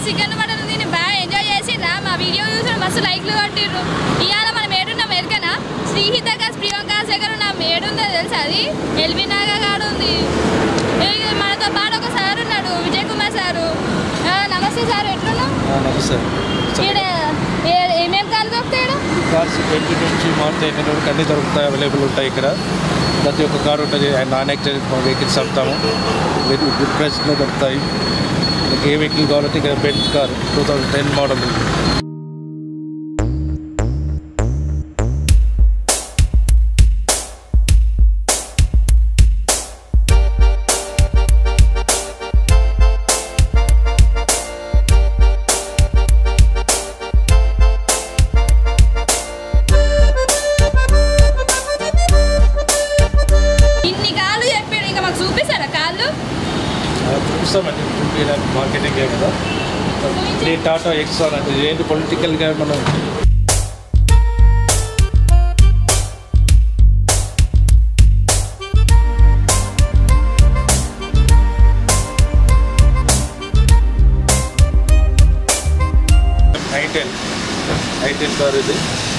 Chicken mutton తిని బాగా enjoy చేసిర్రా మా వీడియో చూసి మస్తు లైక్లు కొట్టిర్రు ఇవాళ మనం ఏడున్నాం ఎరుకనా శ్రీహిత గారు ప్రియాంక శేఖర్ నా ఏడుందో తెలుసా అది ఎల్బీ నాగా గాడు ఉంది ఇక మనతో పాటు ఒక సార్ ఉన్నాడు విజయ్ కుమార్ సారు ఆ, నమస్తే సార్ ఎట్లున్నావు నమస్తే ఈడ ఏ- ఏమేం కాలు దొరుకుతాడు కార్స్ ట్వంటీ నుంచి మారుతి ఎయిట్ వరకు అన్నీ దొరుకుతాయి అవైలబుల్ ఉంటాయి ఇక్కడ ప్రతి ఒక్క కార్ ఉంటుంది నాన్ యాక్సిడెంట్ వెహికల్స్ అమ్ముతాము వెరీ గుడ్ ప్రైస్లో దొరుకుతాయి మీకు ఏ వెహికల్ కావాలంటే ఇక్కడ Benz car two thousand ten model ఇన్ని కాళ్ళు చెప్పాడు ఇంకా మాకు చూపిస్తారా కాళ్ళు చూస్తామండి చూపించడానికి మార్కెటింగ్ కదా ఇది టాటా ఎక్స్ఆర్ అంటే ఏంటి పొలిటికల్గా మనం ఐటెన్ ఐటెన్ కార్ ఇది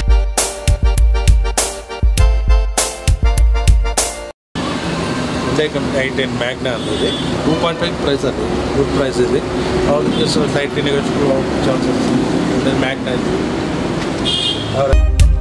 ఉండే కంపెనీ ఐ టెన్ మ్యాగ్నా ఇది టూ పాయింట్ ఫైవ్ ప్రైస్ అది గుడ్ ప్రైస్ ఇది సైట్ ఛాన్సెస్ మ్యాగ్నా ఇది और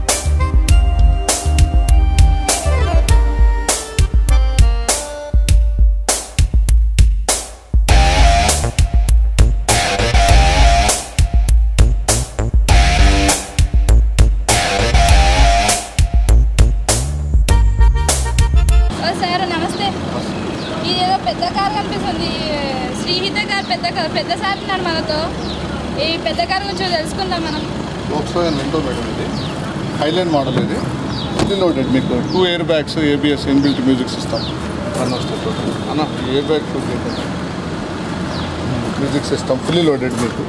ఓ సార్ నమస్తే ఇది ఏదో పెద్ద కార్ కనిపిస్తుంది శ్రీహిత కార్ పెద్ద కార్ పెద్ద సార్ ఉన్నారు మనతో ఈ పెద్ద కార్ గురించి తెలుసుకుందాం మనం వోక్స్ వ్యాగన్ రెండో మేడం ఇది హైలైన్ మోడల్ ఇది ఫుల్లీ లోడెడ్ మీకు two air bags ABS inbuilt music system one వస్తుంది టోటల్ అన్న air bag music system fully loaded మీకు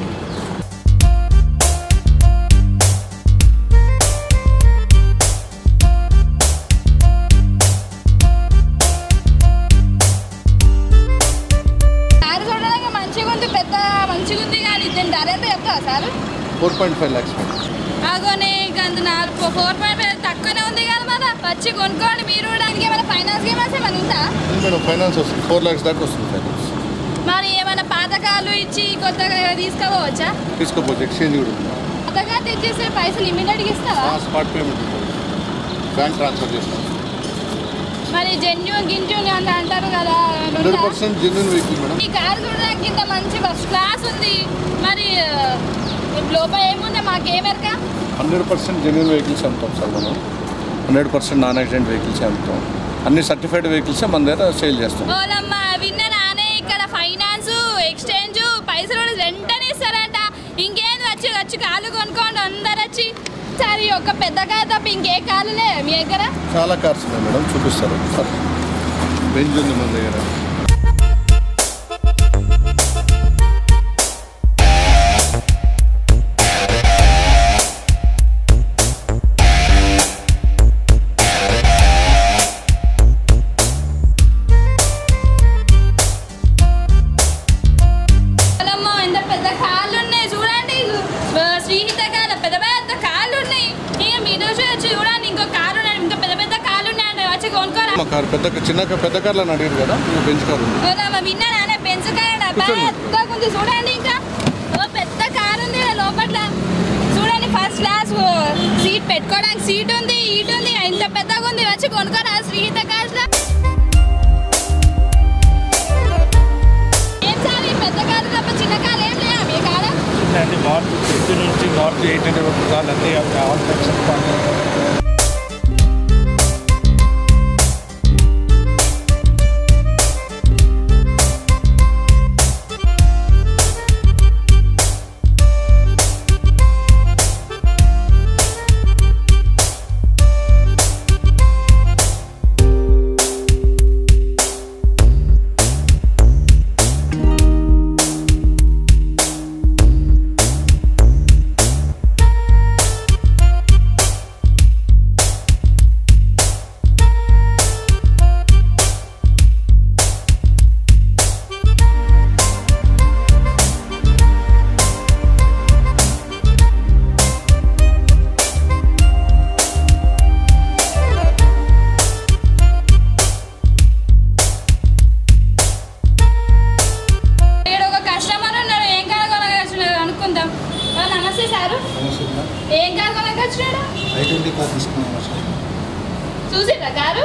కార్ చూడడానికి మంచిగా ఉంది పెద్ద మంచిగా ఉంది కానీ దీని ధర ఎంత చెప్తావా sir four point five lakhs madam ఆగోనే గంత నాలుగు ఫోర్ పాయింట్ ఫైవ్ తక్కువనే ఉంది కదా మన వచ్చి కొనుక్కోండి మీరు కూడా దానికి ఏమైనా ఫైనాన్స్ గేమ్స్ ఏమైనా ఉందా మేడం ఫైనాన్స్ వస్తుంది ఫోర్ ల్యాక్స్ దాకా వస్తుంది ఫైనాన్స్ మరి ఏమైనా పాతకాలు ఇచ్చి కొత్తగా తీసుకోవచ్చా తీసుకోపోతే ఎక్స్చేంజ్ కూడా ఉంది కొత్తగా తెచ్చేసే పైసలు ఇమీడియట్గా ఇస్తావా స్పాట్ పేమెంట్ ఉంటుంది బ్యాంక్ ట్రాన్స్ఫర్ చేస్తాం మరి జెన్యున్ గింజున్ అని అంటారు కదా hundred percent genuine vehicle madam ఈ కారు చూడడానికి ఇంత మంచి ఫస్ట్ క్లాస్ ఉంది మరి ఆ, లోపల ఏముంది మాకేమెరక హండ్రెడ్ పర్సెంట్ జెన్యున్ వెహికల్స్ అమ్ముతాం సార్ మనం hundred percent non accident vehicles అమ్ముతాం అన్ని సర్టిఫైడ్ వెహికల్స్ మన దగ్గర సేల్ చేస్తాం ఓలమ్మ విన్న నానే ఇక్కడ ఫైనాన్స్ ఎక్స్చేంజ్ పైసలు కూడా వెంటనే ఇస్తారంట ఇంకేంది వచ్చి వచ్చి కాలు కొనుక్కోండి అందరు వచ్చి సరే ఒక పెద్ద కారు తప్ప ఇంకే కాలు లే మీ దగ్గర చాలా కార్స్ ఉన్నాయి మేడం చూపిస్తారు సార్ బెంజ్ ఉంది మన దగ్గర ఓలమ్మ ఎంత పెద్ద కాళ్ళు ఉన్నాయి చూడండి ఆ, శ్రీహిత కాళ్ళ పెద్ద పెద్ద కాళ్ళు ఉన్నాయి ఇక మీరు వచ్చి చూడండి ఇంకో కారు ఉన్నాయి ఇంకా పెద్ద పెద్ద కాళ్ళు ఉన్నాయండి వచ్చి కొనుక్కోరా మా కార్ పెద్ద చిన్న కార్ పెద్ద కార్లు అని అడిగారు కదా ఇంకా బెంచ్ కార్ ఉంది ఓలమ్మ విన్నా నానే పెంచుకాడ కూర్చోండి. పెద్దగా ఉంది చూడండి ఇంకా ఓ పెద్ద కారు ఉంది ఈడ లోపల చూడండి ఫస్ట్ క్లాస్ సీట్ పెట్టుకోవడానికి సీట్ ఉంది ఈట్ ఉంది ఇంత పెద్దగా ఉంది వచ్చి కొనుక్కోరా శ్రీహిత కార్లో ఏం సార్ ఈ పెద్ద కారు తప్ప చిన్న కారు ఏం లేదా మీ కాడ అండి మార్చి ఫిఫ్టీ నుంచి మార్చి ఎయిట్ హండ్రెడ్ వరకు కావాలంటే ఆల్ టైప్స్ ఆఫ్ కార్ నమస్తే సారు ఏం కారు కొనకు వచ్చినాడు ఐ ట్వంటీ కార్ తీసుకున్నాను చూసిర్రా కారు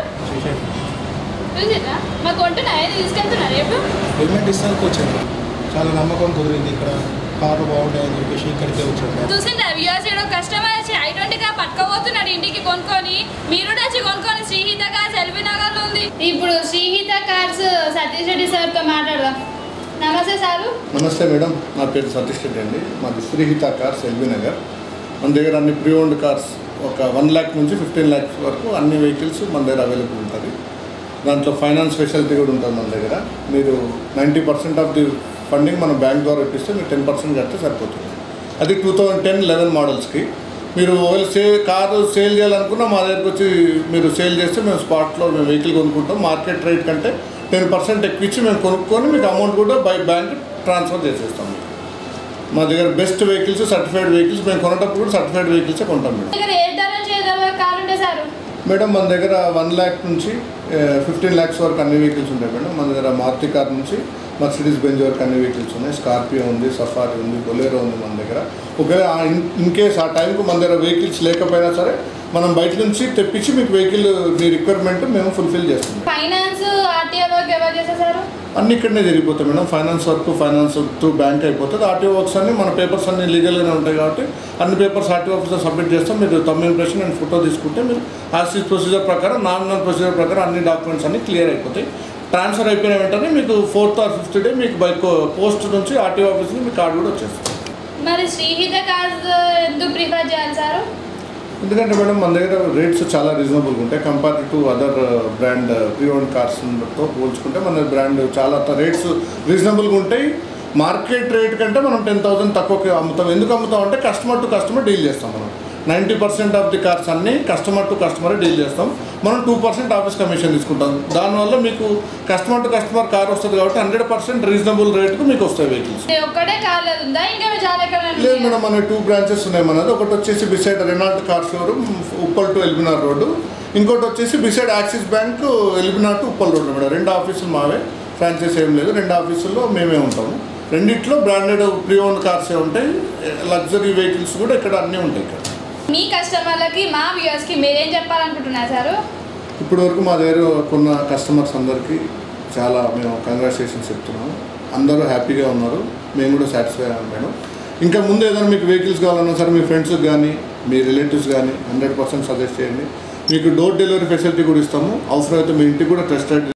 చూసిర్రా మాకు కొంటున్నా ఏది తీసుకెళ్తున్నారు రేపు హెల్మెట్ ఇస్తానికి వచ్చాను చాలా నమ్మకం కుదిరింది ఇక్కడ కార్లు బాగుంటాయని చెప్పేసి ఇక్కడికే వచ్చాను చూసిండ్రా వ్యూవర్స్ ఏడో కస్టమర్ వచ్చి ఐ ట్వంటీ కార్ పట్టుకోబోతున్నాడు ఇంటికి కొనుక్కొని మీరు కూడా వచ్చి కొనుక్కొని శ్రీహిత కార్స్ ఎల్బీ నగర్లో ఉంది ఇప్పుడు శ్రీహిత కార్స్ సతీష్ రెడ్డి సార్తో మాట్లాడదాం నమస్తే సారు నమస్తే మేడం నా పేరు సతీష్ రెడ్డి అండి మాది శ్రీహిత కార్స్ ఎల్బీ నగర్ మన దగ్గర అన్ని ప్రీ ఓన్డ్ కార్స్ ఒక వన్ ల్యాక్ నుంచి ఫిఫ్టీన్ ల్యాక్స్ వరకు అన్ని వెహికల్స్ మన దగ్గర అవైలబుల్ ఉంటుంది దాంట్లో ఫైనాన్స్ ఫెసిలిటీ కూడా ఉంటుంది మన దగ్గర మీరు ninety percent of the funding మనం బ్యాంక్ ద్వారా ఇప్పిస్తే మీరు టెన్ పర్సెంట్ కడితే సరిపోతుంది అది టూ థౌజండ్ టెన్ లెవెన్ మోడల్స్కి మీరు ఒకవేళ సే కారు సేల్ చేయాలనుకున్నా మా దగ్గరకు వచ్చి మీరు సేల్ చేస్తే మేము స్పాట్లో మేము వెహికల్ కొనుక్కుంటాం మార్కెట్ రేట్ కంటే టెన్ పర్సెంట్ ఎక్కువ ఇచ్చి మేము కొనుక్కొని మీకు అమౌంట్ కూడా బై బ్యాంక్ ట్రాన్స్ఫర్ చేసేస్తాం మీకు. మా దగ్గర బెస్ట్ వెహికల్స్ సర్టిఫైడ్ వెహికల్స్ మేము కొనేటప్పుడు కూడా సర్టిఫైడ్ వెహికల్సే కొంటాం మేడం దగ్గర ఏ ధర నుంచి ఏ ధర వరకు కారు ఉంటే సారు మేడం మన దగ్గర వన్ ల్యాక్ నుంచి ఫిఫ్టీన్ ల్యాక్స్ వరకు అన్ని వెహికల్స్ ఉంటాయి మేడం మన దగ్గర మారుతి కార్ నుంచి మర్సిడీస్ బెంజ్ వరకు అన్ని వెహికల్స్ ఉన్నాయి స్కార్పియో ఉంది సఫారీ ఉంది బొలేరో ఉంది మన దగ్గర ఒకవేళ ఇన్ కేస్ ఆ టైంకు మన దగ్గర వెహికల్స్ లేకపోయినా సరే మనం బయట నుంచి తెప్పించి మీకు వెహికల్ మీ రిక్వైర్మెంట్ మేము ఫుల్ఫిల్ చేస్తాం ఫైనాన్స్ ఆర్టీఓ వర్క్ ఎవరు చేసేసారు అన్ని ఇక్కడనే జరిగిపోతాయి madam finance work finance through bank అయిపోతుంది ఆర్టీఓ వర్క్స్ అన్ని మన పేపర్స్ అన్ని లీగల్గానే ఉంటాయి కాబట్టి అన్ని పేపర్స్ ఆర్టీఓ ఆఫీస్లో సబ్మిట్ చేస్తాం మీరు తమ్ ఇంప్రెషన్ అండ్ ఫోటో తీసుకుంటే మీరు ఆర్సీ ప్రొసీజర్ ప్రకారం నామినల్ ప్రొసీజర్ ప్రకారం అన్ని డాక్యుమెంట్స్ అన్ని క్లియర్ అయిపోతాయి ట్రాన్స్ఫర్ అయిపోయిన వెంటనే మీకు ఫోర్త్ ఆర్ ఫిఫ్త్ డే మీకు బై పోస్ట్ నుంచి ఆర్టీఓ ఆఫీస్కి మీ కార్డు కూడా వచ్చేస్తుంది మరి శ్రీహిత కార్స్ ఎందుకు ప్రిఫర్ చేయాలి సారు ఎందుకంటే మేడం మన దగ్గర రేట్స్ చాలా రీజనబుల్గా ఉంటాయి compare to other brand pre own కార్స్తో పోల్చుకుంటే మన బ్రాండ్ చాలా రేట్స్ రీజనబుల్గా ఉంటాయి మార్కెట్ రేట్ కంటే మనం టెన్ థౌసండ్ తక్కువకి అమ్ముతాం ఎందుకు అమ్ముతాం అంటే కస్టమర్ టు కస్టమర్ డీల్ చేస్తాం మనం ninety percent of the cars అన్ని కస్టమర్ టు కస్టమర్ డీల్ చేస్తాం మనం టూ పర్సెంట్ ఆఫీస్ కమిషన్ తీసుకుంటాం దానివల్ల మీకు కస్టమర్ టు కస్టమర్ కార్ వస్తుంది కాబట్టి హండ్రెడ్ పర్సెంట్ రీజనబుల్ రేట్కి మీకు వస్తాయి వెహికల్స్ ఇది ఒక్కటే కాలేదు ఉందా ఇంకా చాలా ఎక్కడ లేదు మేడం మన టూ బ్రాంచెస్ ఉన్నాయి మనది ఒకటి వచ్చేసి beside Renault car showroom Uppal to LB Nagar road ఇంకోటి వచ్చేసి beside Axis Bank LB Nagar to Uppal road madam రెండు ఆఫీసులు మావే ఫ్రాంచైజ్ ఏం లేదు రెండు ఆఫీసుల్లో మేమే ఉంటాము రెండిట్లో బ్రాండెడ్ ప్రీ ఓన్ కార్సే ఉంటాయి లగ్జరీ వెహికల్స్ కూడా ఇక్కడ అన్నీ ఉంటాయి ఇక్కడ మీ కస్టమర్లకి మా వ్యూవర్స్కి మీరేం చెప్పాలనుకుంటున్నారు సారు ఇప్పటి వరకు మా దగ్గర కొన్న కస్టమర్స్ అందరికీ చాలా మేము కంగ్రాచులేషన్స్ చెప్తున్నాము అందరూ హ్యాపీగా ఉన్నారు మేము కూడా సాటిస్ఫై అయ్యాం మేడం ఇంకా ముందు ఏదైనా మీకు వెహికల్స్ కావాలన్నా సరే మీ ఫ్రెండ్స్కి కానీ మీ రిలేటివ్స్ కానీ హండ్రెడ్ పర్సెంట్ సజెస్ట్ చేయండి మీకు డోర్ డెలివరీ ఫెసిలిటీ కూడా ఇస్తాము అవసరమైతే మీ ఇంటికి కూడా టెస్ట్ రైడ్